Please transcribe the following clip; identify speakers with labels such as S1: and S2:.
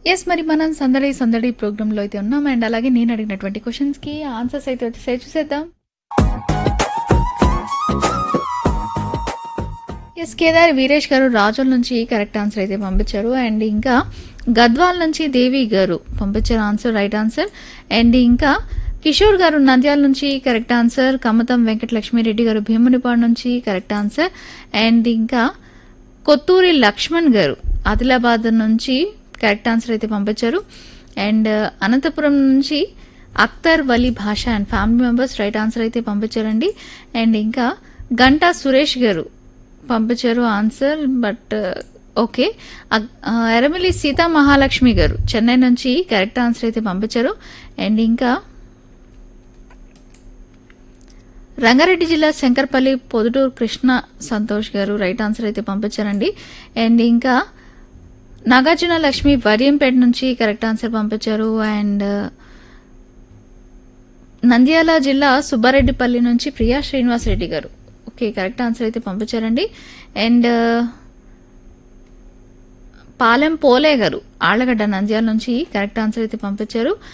S1: yes మరి మనం సందడి సందడి ప్రోగ్రాంలో అయితే ఉన్నాం అండ్ అలాగే నేను అడిగినటువంటి క్వశ్చన్స్ కి ఆన్సర్స్ అయితే వచ్చేసాయి చూసేద్దాం ఎస్ కేదార్ వీరేష్ గారు రాజోల్ నుంచి కరెక్ట్ ఆన్సర్ అయితే పంపించారు అండ్ ఇంకా గద్వాల్ నుంచి దేవి గారు పంపించారు ఆన్సర్ రైట్ ఆన్సర్ అండ్ ఇంకా కిషోర్ గారు నంద్యాల నుంచి కరెక్ట్ ఆన్సర్ కమతం వెంకటలక్ష్మిరెడ్డి గారు భీమునిపాడు నుంచి కరెక్ట్ ఆన్సర్ అండ్ ఇంకా కొత్తూరి లక్ష్మణ్ గారు ఆదిలాబాద్ నుంచి కరెక్ట్ ఆన్సర్ అయితే పంపించారు అండ్ అనంతపురం నుంచి Akhtar Wali Basha and family members right answer అయితే పంపించారండి అండ్ ఇంకా గంటా సురేష్ గారు పంపించారు ఆన్సర్ బట్ ఓకే అగ్- ఆ, ఎరమిలి సీతా మహాలక్ష్మి గారు చెన్నై నుంచి కరెక్ట్ ఆన్సర్ అయితే పంపించారు అండ్ ఇంకా రంగారెడ్డి జిల్లా శంకర్పల్లి పొదుటూరు కృష్ణ సంతోష్ గారు రైట్ ఆన్సర్ అయితే పంపించారండి అండ్ ఇంకా నాగార్జున లక్ష్మి వరియంపేట నుంచి కరెక్ట్ ఆన్సర్ పంపించారు అండ్ నంద్యాల జిల్లా సుబ్బారెడ్డిపల్లి నుంచి ప్రియా శ్రీనివాస్ రెడ్డి గారు ఓకే కరెక్ట్ ఆన్సర్ అయితే పంపించారండి అండ్ పాలెం పోలే గారు ఆళ్లగడ్డ నంద్యాల నుంచి కరెక్ట్ ఆన్సర్ అయితే పంపించారు